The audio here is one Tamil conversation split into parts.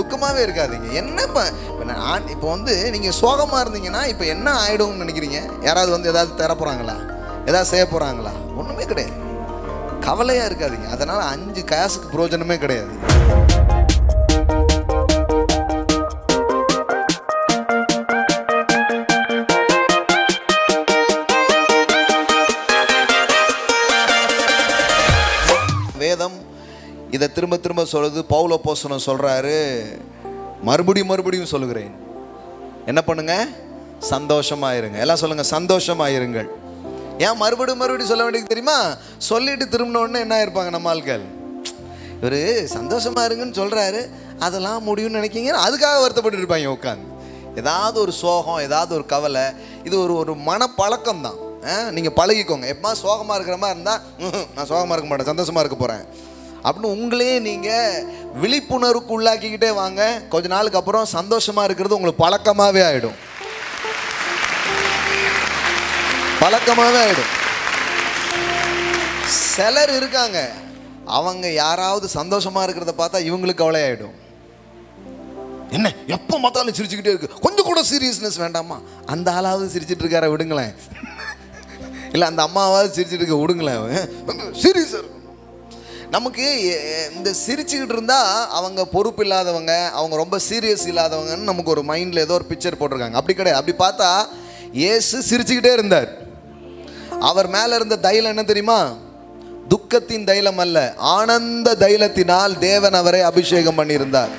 துக்கமாகவே இருக்காதீங்க என்ன இப்போ இப்போ நான் இப்போ வந்து நீங்கள் சோகமாக இருந்தீங்கன்னா இப்போ என்ன ஆகிடும்னு நினைக்கிறீங்க யாராவது வந்து ஏதாவது தர போகிறாங்களா ஏதாவது செய்ய போகிறாங்களா ஒன்றுமே கிடையாது கவலையாக இருக்காதீங்க அதனால் அஞ்சு காசுக்கு பிரயோஜனமே கிடையாது வேதம் இதை திரும்ப திரும்ப சொல்லுது பவுல போசனம் சொல்கிறாரு மறுபடியும் மறுபடியும் சொல்லுகிறேன் என்ன பண்ணுங்க சந்தோஷமாயிருங்க எல்லாம் சொல்லுங்க சந்தோஷமாயிருங்கள் ஏன் மறுபடியும் மறுபடியும் சொல்ல வேண்டியது தெரியுமா சொல்லிட்டு திரும்பின உடனே என்ன இருப்பாங்க நம்ம ஆட்கள் இவர் சந்தோஷமா இருங்கன்னு சொல்றாரு அதெல்லாம் முடியும்னு நினைக்கிங்க அதுக்காக வருத்தப்பட்டு இருப்பாங்க உட்காந்து ஏதாவது ஒரு சோகம் ஏதாவது ஒரு கவலை இது ஒரு ஒரு மனப்பழக்கம் தான் நீங்கள் பழகிக்கோங்க எப்பமா சோகமாக இருக்கிற மாதிரி இருந்தால் நான் சோகமாக இருக்க மாட்டேன் சந்தோஷமாக இருக்க போகிறேன் அப்படின்னு உங்களே நீங்கள் விழிப்புணர்வுக்கு உள்ளாக்கிக்கிட்டே வாங்க கொஞ்ச நாளுக்கு அப்புறம் சந்தோஷமாக இருக்கிறது உங்களுக்கு பழக்கமாகவே ஆகிடும் பழக்கமாகவே ஆகிடும் சிலர் இருக்காங்க அவங்க யாராவது சந்தோஷமா இருக்கிறத பார்த்தா இவங்களுக்கு கவலை ஆயிடும் என்ன எப்போ பார்த்தாலும் சிரிச்சுக்கிட்டே இருக்கு கொஞ்சம் கூட சீரியஸ்னஸ் வேண்டாமா அந்த ஆளாவது சிரிச்சிட்டு இருக்கார விடுங்களேன் இல்லை அந்த அம்மாவாவது சிரிச்சிட்டு இருக்க விடுங்களேன் சீரியஸாக இருக்கும் நமக்கு எ- இந்த சிரிச்சுக்கிட்டு இருந்தா அவங்க பொறுப்பு இல்லாதவங்க அவங்க ரொம்ப சீரியஸ் இல்லாதவங்கன்னு நமக்கு ஒரு மைண்டில் ஏதோ ஒரு பிக்சர் போட்டிருக்காங்க அப்படி கிடையாது அப்படி பார்த்தா இயேசு சிரிச்சுக்கிட்டே இருந்தார் அவர் மேல இருந்த தைலம் என்ன தெரியுமா துக்கத்தின் தைலம் அல்ல ஆனந்த தைலத்தினால் தேவன் அவரை அபிஷேகம் பண்ணியிருந்தார்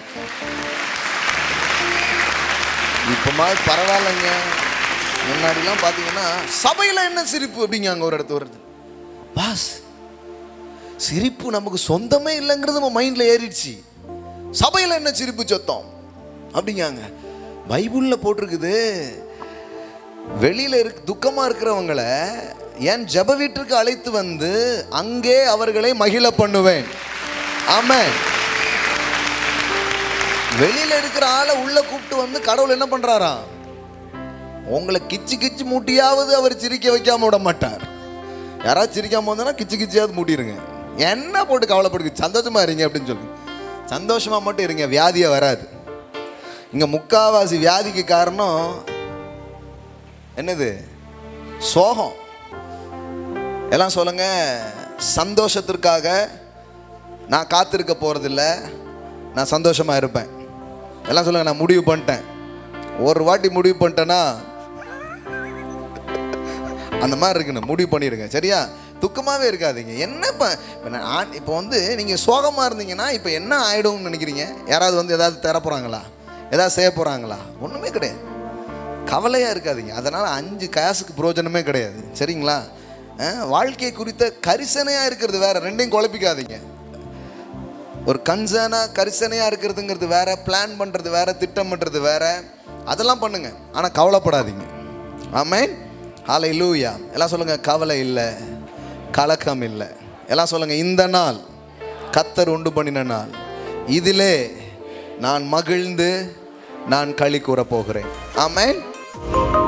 இப்போ மாதிரி பரவாயில்லைங்க முன்னாடிலாம் பார்த்தீங்கன்னா சபையில் என்ன சிரிப்பு அப்படிங்க ஒரு இடத்து வருது பாஸ் சிரிப்பு நமக்கு சொந்தமே இல்லைங்கிறது நம்ம மைண்டில் ஏறிடுச்சு சபையில் என்ன சிரிப்பு சத்தம் அப்படிங்காங்க பைபிளில் போட்டிருக்குது வெளியில இருக்கு துக்கமா இருக்கிறவங்கள என் ஜெப வீட்டிற்கு அழைத்து வந்து அங்கே அவர்களை மகிழ பண்ணுவேன் ஆமென் வெளியில இருக்கிற ஆளை உள்ள கூப்பிட்டு வந்து கடவுள் என்ன பண்றாராம் உங்களை கிச்சு கிச்சு மூட்டியாவது அவர் சிரிக்க வைக்காம விட மாட்டார் யாராவது சிரிக்காம வந்தா கிச்சு கிச்சியாவது மூட்டிருங்க என்ன போட்டு கவலைப்படுங்க சந்தோஷமா இருங்க அப்படின்னு சொல்லுங்க சந்தோஷமா மட்டும் இருங்க வியாதியே வராது இங்க முக்காவாசி வியாதிக்கு காரணம் என்னது சோகம் எல்லாம் சொல்லுங்க சந்தோஷத்திற்காக நான் காத்திருக்க போறதில்ல நான் சந்தோஷமா இருப்பேன் எல்லாம் சொல்லுங்க நான் முடிவு பண்ணிட்டேன் ஒரு வாட்டி முடிவு பண்ணிட்டேன்னா அந்த மாதிரி இருக்குன்னு முடிவு பண்ணிடுங்க சரியா துக்கமாகவே இருக்காதீங்க என்ன இப்போ இப்போ நான் இப்போ வந்து நீங்கள் சோகமாக இருந்தீங்கன்னா இப்போ என்ன ஆகிடும்னு நினைக்கிறீங்க யாராவது வந்து ஏதாவது தர போகிறாங்களா ஏதாவது செய்ய போகிறாங்களா ஒன்றுமே கிடையாது கவலையாக இருக்காதீங்க அதனால் அஞ்சு காசுக்கு பிரயோஜனமே கிடையாது சரிங்களா அஹ், வாழ்க்கை குறித்த கரிசனையாக இருக்கிறது வேற ரெண்டையும் குழப்பிக்காதீங்க ஒரு கன்சர்னாக கரிசனையாக இருக்கிறதுங்கிறது வேற பிளான் பண்ணுறது வேற திட்டம் பண்ணுறது வேற அதெல்லாம் பண்ணுங்க ஆனால் கவலைப்படாதீங்க ஆமென் ஹாலை லூயா எல்லாம் சொல்லுங்க கவலை இல்லை கலக்கம் இல்லை எல்லாம் சொல்லுங்க இந்த நாள் கத்தர் உண்டு பண்ணின நாள் இதிலே நான் மகிழ்ந்து நான் களி கூற போகிறேன் ஆமென்